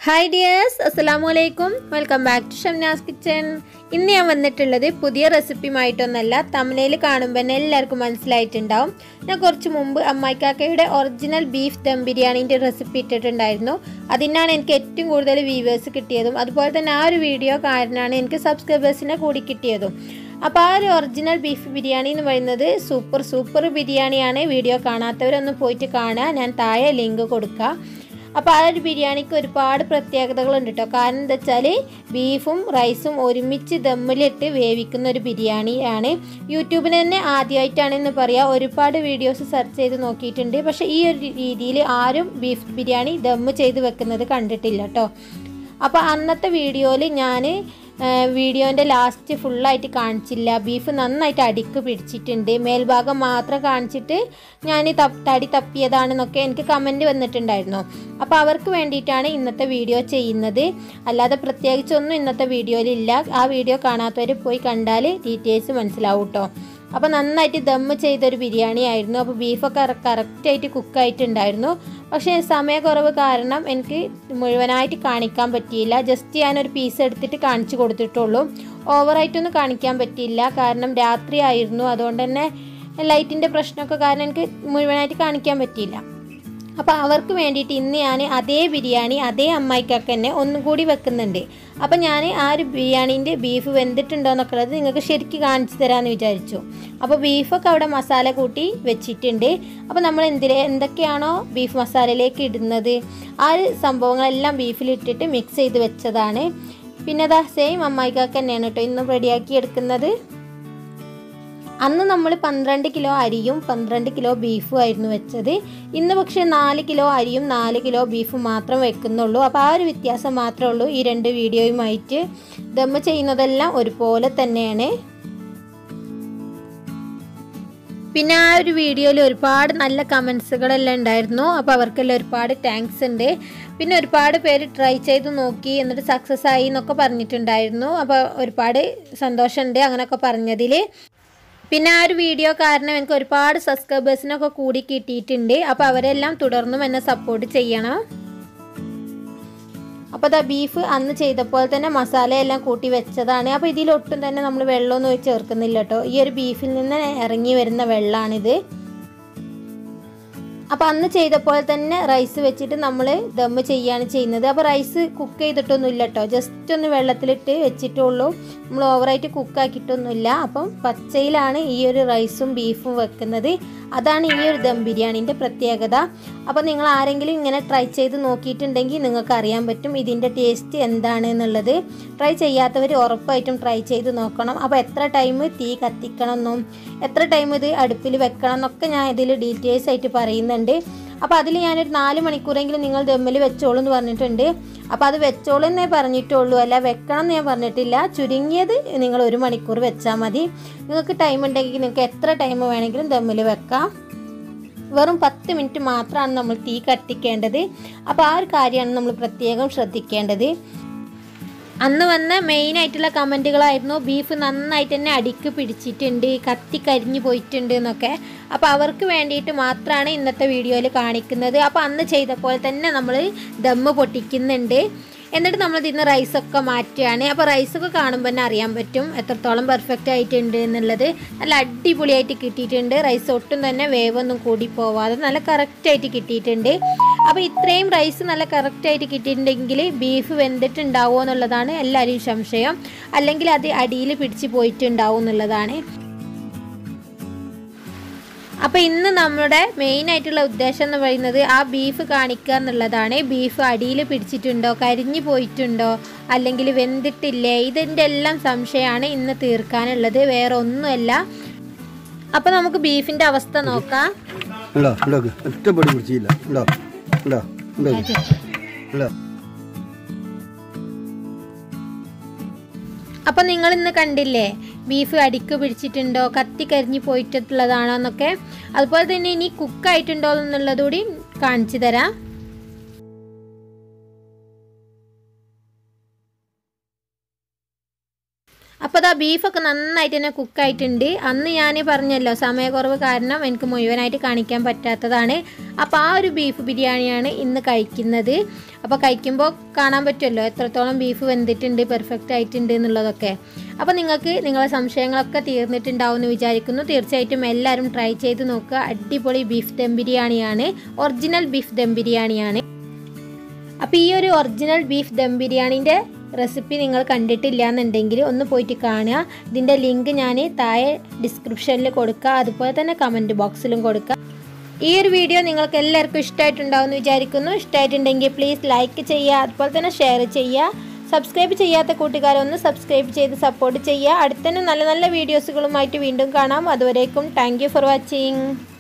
hi dears അസ്സലാമു അലൈക്കും welcome back to Shamna's kitchen ഇന്ന് ഞാൻ വന്നിട്ടുള്ളത് പുതിയ റെസിപ്പിയുമായിട്ടൊന്നല്ല തമിഴിൽ കാണുമ്പോൾ തന്നെ എല്ലാവർക്കും മനസ്സിലായിട്ടുണ്ടാവും ഞാൻ കുറച്ച് മുമ്പ് അമ്മായിക്കാക്കയുടെ ഒറിജിനൽ ബീഫ് ദം ബിരിയാണീൻ്റെ റെസിപ്പി ഇട്ടിട്ടുണ്ടായിരുന്നു അതിനാണ് എനിക്ക് ഏറ്റവും കൂടുതൽ വ്യൂവേഴ്സ് കിട്ടിയതും അതുപോലെ തന്നെ ആ ഒരു വീഡിയോ കാരണമാണ് എനിക്ക് സബ്സ്ക്രൈബേഴ്സിനെ കൂടി കിട്ടിയതും അപ്പോൾ ആ ഒരു ഒറിജിനൽ ബീഫ് ബിരിയാണി എന്ന് പറയുന്നത് സൂപ്പർ സൂപ്പർ ബിരിയാണിയാണ് വീഡിയോ കാണാത്തവരൊന്ന് പോയിട്ട് കാണുക ഞാൻ താഴെ ലിങ്ക് കൊടുക്കാം അപ്പോൾ ആ ഒരു ബിരിയാണിക്ക് ഒരുപാട് പ്രത്യേകതകളുണ്ട് കേട്ടോ കാരണം എന്താ വെച്ചാൽ ബീഫും റൈസും ഒരുമിച്ച് ദമ്മിലിട്ട് വേവിക്കുന്ന ഒരു ബിരിയാണിയാണ് യൂട്യൂബിൽ തന്നെ ആദ്യമായിട്ടാണെന്ന് പറയാം ഒരുപാട് വീഡിയോസ് സെർച്ച് ചെയ്ത് നോക്കിയിട്ടുണ്ട് പക്ഷേ ഈ ഒരു രീതിയിൽ ആരും ബീഫ് ബിരിയാണി ദമ്മ് ചെയ്ത് വെക്കുന്നത് കണ്ടിട്ടില്ല കേട്ടോ അപ്പോൾ അന്നത്തെ വീഡിയോയിൽ ഞാൻ വീഡിയോൻ്റെ ലാസ്റ്റ് ഫുള്ളായിട്ട് കാണിച്ചില്ല ബീഫ് നന്നായിട്ട് അടിക്ക് പിടിച്ചിട്ടുണ്ട് മേൽഭാഗം മാത്രം കാണിച്ചിട്ട് ഞാൻ തടി തപ്പിയതാണെന്നൊക്കെ എനിക്ക് കമൻറ്റ് വന്നിട്ടുണ്ടായിരുന്നു അപ്പോൾ അവർക്ക് വേണ്ടിയിട്ടാണ് ഇന്നത്തെ വീഡിയോ ചെയ്യുന്നത് അല്ലാതെ പ്രത്യേകിച്ചൊന്നും ഇന്നത്തെ വീഡിയോയിലില്ല ആ വീഡിയോ കാണാത്തവർ പോയി കണ്ടാൽ ഡീറ്റെയിൽസ് മനസ്സിലാവും കേട്ടോ അപ്പോൾ നന്നായിട്ട് ദമ്മ് ചെയ്തൊരു ബിരിയാണി ആയിരുന്നു അപ്പോൾ ബീഫൊക്കെ കറക്റ്റായിട്ട് കുക്കായിട്ടുണ്ടായിരുന്നു പക്ഷേ സമയക്കുറവ് കാരണം എനിക്ക് മുഴുവനായിട്ട് കാണിക്കാൻ പറ്റിയില്ല ജസ്റ്റ് ഞാനൊരു പീസ് എടുത്തിട്ട് കാണിച്ചു കൊടുത്തിട്ടുള്ളൂ ഓവറായിട്ടൊന്നും കാണിക്കാൻ പറ്റിയില്ല കാരണം രാത്രി ആയിരുന്നു അതുകൊണ്ട് തന്നെ ലൈറ്റിൻ്റെ പ്രശ്നമൊക്കെ കാരണം എനിക്ക് മുഴുവനായിട്ട് കാണിക്കാൻ പറ്റിയില്ല അപ്പോൾ അവർക്ക് വേണ്ടിയിട്ട് ഇന്ന് ഞാൻ അതേ ബിരിയാണി അതേ അമ്മായിക്കൊക്കെ തന്നെ ഒന്നും കൂടി വെക്കുന്നുണ്ട് അപ്പോൾ ഞാൻ ആ ഒരു ബിരിയാണീൻ്റെ ബീഫ് വെന്തിട്ടുണ്ടോ എന്നൊക്കെ ഉള്ളത് നിങ്ങൾക്ക് ശരിക്കും കാണിച്ചു തരാമെന്ന് വിചാരിച്ചു അപ്പോൾ ബീഫൊക്കെ അവിടെ മസാല കൂട്ടി വെച്ചിട്ടുണ്ട് അപ്പോൾ നമ്മൾ എന്തിലെ എന്തൊക്കെയാണോ ബീഫ് മസാലയിലേക്ക് ഇടുന്നത് ആ ഒരു സംഭവങ്ങളെല്ലാം ബീഫിലിട്ടിട്ട് മിക്സ് ചെയ്ത് വെച്ചതാണ് പിന്നെ അതാ സെയിം അമ്മായിക്കൊക്കെ തന്നെയാണ് കേട്ടോ ഇന്ന് റെഡിയാക്കി എടുക്കുന്നത് അന്ന് നമ്മൾ പന്ത്രണ്ട് കിലോ അരിയും പന്ത്രണ്ട് കിലോ ബീഫും ആയിരുന്നു വെച്ചത് ഇന്ന് പക്ഷേ നാല് കിലോ അരിയും നാല് കിലോ ബീഫും മാത്രം വെക്കുന്നുള്ളൂ അപ്പോൾ ആ ഒരു വ്യത്യാസം മാത്രമേ ഉള്ളൂ ഈ രണ്ട് വീഡിയോയുമായിട്ട് ദമ്മ് ചെയ്യുന്നതെല്ലാം ഒരുപോലെ തന്നെയാണ് പിന്നെ ആ ഒരു വീഡിയോയിൽ ഒരുപാട് നല്ല കമൻസുകളെല്ലാം ഉണ്ടായിരുന്നു അപ്പോൾ അവർക്കെല്ലാം ഒരുപാട് താങ്ക്സ് ഉണ്ട് പിന്നെ ഒരുപാട് പേര് ട്രൈ ചെയ്ത് നോക്കി എന്നിട്ട് സക്സസ് ആയി എന്നൊക്കെ പറഞ്ഞിട്ടുണ്ടായിരുന്നു അപ്പോൾ ഒരുപാട് സന്തോഷമുണ്ട് അങ്ങനെയൊക്കെ പറഞ്ഞതിൽ പിന്നെ ആ ഒരു വീഡിയോ കാരണം എനിക്ക് ഒരുപാട് സബ്സ്ക്രൈബേഴ്സിനൊക്കെ കൂടി കിട്ടിയിട്ടുണ്ട് അപ്പോൾ അവരെല്ലാം തുടർന്നും എന്നെ സപ്പോർട്ട് ചെയ്യണം അപ്പോൾ അതാ ബീഫ് അന്ന് ചെയ്തപ്പോൾ തന്നെ മസാലയെല്ലാം കൂട്ടി വെച്ചതാണ് അപ്പോൾ ഇതിലൊട്ടും തന്നെ നമ്മൾ വെള്ളമൊന്നും ചേർക്കുന്നില്ല കേട്ടോ ഈ ഒരു ബീഫിൽ നിന്ന് ഇറങ്ങി വരുന്ന വെള്ളമാണിത് അപ്പോൾ അന്ന് ചെയ്തപ്പോൾ തന്നെ റൈസ് വെച്ചിട്ട് നമ്മൾ ദമ്മ് ചെയ്യാണ് ചെയ്യുന്നത് അപ്പോൾ റൈസ് കുക്ക് ചെയ്തിട്ടൊന്നുമില്ല കേട്ടോ ജസ്റ്റ് ഒന്ന് വെള്ളത്തിലിട്ട് വെച്ചിട്ടുള്ളൂ നമ്മൾ ഓവറായിട്ട് കുക്കാക്കിയിട്ടൊന്നുമില്ല അപ്പം പച്ചയിലാണ് ഈ ഒരു റൈസും ബീഫും വെക്കുന്നത് അതാണ് ഈ ഒരു ദം ബിരിയാണീൻ്റെ പ്രത്യേകത അപ്പോൾ നിങ്ങൾ ആരെങ്കിലും ഇങ്ങനെ ട്രൈ ചെയ്ത് നോക്കിയിട്ടുണ്ടെങ്കിൽ നിങ്ങൾക്ക് അറിയാൻ പറ്റും ഇതിൻ്റെ ടേസ്റ്റ് എന്താണ് എന്നുള്ളത് ട്രൈ ചെയ്യാത്തവർ ഉറപ്പായിട്ടും ട്രൈ ചെയ്ത് നോക്കണം അപ്പോൾ എത്ര ടൈം തീ കത്തിക്കണം എന്നും എത്ര ടൈം ഇത് അടുപ്പിൽ വെക്കണം എന്നൊക്കെ ഞാൻ ഇതിൽ ഡീറ്റെയിൽസ് ആയിട്ട് പറയുന്നുണ്ട് അപ്പോൾ അതിൽ ഞാനൊരു നാല് മണിക്കൂറെങ്കിലും നിങ്ങൾ ദമ്മിൽ വെച്ചോളൂ എന്ന് പറഞ്ഞിട്ടുണ്ട് അപ്പോൾ അത് വെച്ചോളൂ എന്നേ പറഞ്ഞിട്ടുള്ളൂ അല്ല വെക്കണം എന്ന് ഞാൻ പറഞ്ഞിട്ടില്ല ചുരുങ്ങിയത് നിങ്ങൾ ഒരു മണിക്കൂർ വെച്ചാൽ മതി നിങ്ങൾക്ക് ടൈം ഉണ്ടെങ്കിൽ നിങ്ങൾക്ക് എത്ര ടൈം വേണമെങ്കിലും ദമ്മിൽ വെക്കാം വെറും പത്ത് മിനിറ്റ് മാത്രമാണ് നമ്മൾ തീ കത്തിക്കേണ്ടത് അപ്പോൾ ആ ഒരു കാര്യമാണ് നമ്മൾ പ്രത്യേകം ശ്രദ്ധിക്കേണ്ടത് അന്ന് വന്ന മെയിൻ ആയിട്ടുള്ള കമൻറ്റുകളായിരുന്നു ബീഫ് നന്നായിട്ട് തന്നെ അടിക്ക് പിടിച്ചിട്ടുണ്ട് കത്തി കരിഞ്ഞു പോയിട്ടുണ്ട് എന്നൊക്കെ അപ്പോൾ അവർക്ക് വേണ്ടിയിട്ട് മാത്രമാണ് ഇന്നത്തെ വീഡിയോയിൽ കാണിക്കുന്നത് അപ്പോൾ അന്ന് ചെയ്ത പോലെ തന്നെ നമ്മൾ ദമ്മ് പൊട്ടിക്കുന്നുണ്ട് എന്നിട്ട് നമ്മൾ ഇതിന്ന് റൈസൊക്കെ മാറ്റുകയാണ് അപ്പോൾ റൈസൊക്കെ കാണുമ്പോൾ തന്നെ അറിയാൻ പറ്റും എത്രത്തോളം പെർഫെക്റ്റ് ആയിട്ടുണ്ട് എന്നുള്ളത് നല്ല അടിപൊളിയായിട്ട് കിട്ടിയിട്ടുണ്ട് റൈസ് ഒട്ടും തന്നെ വേവൊന്നും കൂടി പോവാതെ നല്ല കറക്റ്റായിട്ട് കിട്ടിയിട്ടുണ്ട് അപ്പോൾ ഇത്രയും റൈസ് നല്ല കറക്റ്റായിട്ട് കിട്ടിയിട്ടുണ്ടെങ്കിൽ ബീഫ് വെന്തിട്ടുണ്ടാവുമോ എന്നുള്ളതാണ് എല്ലാവരും സംശയം അല്ലെങ്കിൽ അത് അടിയിൽ പിടിച്ച് പോയിട്ടുണ്ടാവും എന്നുള്ളതാണ് അപ്പോൾ ഇന്ന് നമ്മുടെ മെയിൻ ആയിട്ടുള്ള ഉദ്ദേശം എന്ന് പറയുന്നത് ആ ബീഫ് കാണിക്കുക എന്നുള്ളതാണ് ബീഫ് അടിയിൽ പിടിച്ചിട്ടുണ്ടോ കരിഞ്ഞു പോയിട്ടുണ്ടോ അല്ലെങ്കിൽ വെന്തിട്ടില്ലേ ഇതിൻ്റെ എല്ലാം സംശയമാണ് ഇന്ന് തീർക്കാനുള്ളത് വേറെ ഒന്നുമല്ല അപ്പോൾ നമുക്ക് ബീഫിൻ്റെ അവസ്ഥ നോക്കാം ഉണ്ടോ ഉണ്ടോക്ക് ഒറ്റ പൊടി പിടിച്ചില്ല ഉണ്ടോ ഉണ്ടോ ഉണ്ടോ ഉണ്ടോ അപ്പം നിങ്ങൾ ഇന്ന് കണ്ടില്ലേ ബീഫ് അടിക്ക് പിടിച്ചിട്ടുണ്ടോ കത്തി കരിഞ്ഞു പോയിട്ടുള്ളതാണോ എന്നൊക്കെ അതുപോലെ തന്നെ ഇനി കുക്കായിട്ടുണ്ടോ എന്നുള്ളത് കൂടി കാണിച്ചു തരാം അപ്പോൾ അതാ ബീഫൊക്കെ നന്നായിട്ട് തന്നെ കുക്കായിട്ടുണ്ട് അന്ന് ഞാൻ പറഞ്ഞല്ലോ സമയക്കുറവ് കാരണം എനിക്ക് മുഴുവനായിട്ട് കാണിക്കാൻ പറ്റാത്തതാണ് അപ്പോൾ ആ ഒരു ബീഫ് ബിരിയാണിയാണ് ഇന്ന് കഴിക്കുന്നത് അപ്പോൾ കഴിക്കുമ്പോൾ കാണാൻ പറ്റുമല്ലോ എത്രത്തോളം ബീഫ് വെന്തിട്ടുണ്ട് പെർഫെക്റ്റ് ആയിട്ടുണ്ട് എന്നുള്ളതൊക്കെ അപ്പോൾ നിങ്ങൾക്ക് നിങ്ങളെ സംശയങ്ങളൊക്കെ തീർന്നിട്ടുണ്ടാവും എന്ന് വിചാരിക്കുന്നു തീർച്ചയായിട്ടും എല്ലാവരും ട്രൈ ചെയ്ത് നോക്കുക അടിപൊളി ബീഫ് ദം ബിരിയാണിയാണ് ഒറിജിനൽ ബീഫ് ദം ബിരിയാണിയാണ് അപ്പോൾ ഈ ഒരു ഒറിജിനൽ ബീഫ് ദം ബിരിയാണീൻ്റെ റെസിപ്പി നിങ്ങൾ കണ്ടിട്ടില്ല എന്നുണ്ടെങ്കിൽ ഒന്ന് പോയിട്ട് കാണുക ഇതിൻ്റെ ലിങ്ക് ഞാൻ താഴെ ഡിസ്ക്രിപ്ഷനിൽ കൊടുക്കുക അതുപോലെ തന്നെ കമൻറ്റ് ബോക്സിലും കൊടുക്കുക ഈ ഒരു വീഡിയോ നിങ്ങൾക്ക് എല്ലാവർക്കും ഇഷ്ടമായിട്ടുണ്ടാവും എന്ന് വിചാരിക്കുന്നു ഇഷ്ടമായിട്ടുണ്ടെങ്കിൽ പ്ലീസ് ലൈക്ക് ചെയ്യുക അതുപോലെ തന്നെ ഷെയർ ചെയ്യുക സബ്സ്ക്രൈബ് ചെയ്യാത്ത കൂട്ടുകാരൊന്ന് സബ്സ്ക്രൈബ് ചെയ്ത് സപ്പോർട്ട് ചെയ്യുക അടുത്തന്നെ നല്ല നല്ല വീഡിയോസുകളുമായിട്ട് വീണ്ടും കാണാം അതുവരേക്കും താങ്ക് ഫോർ വാച്ചിങ്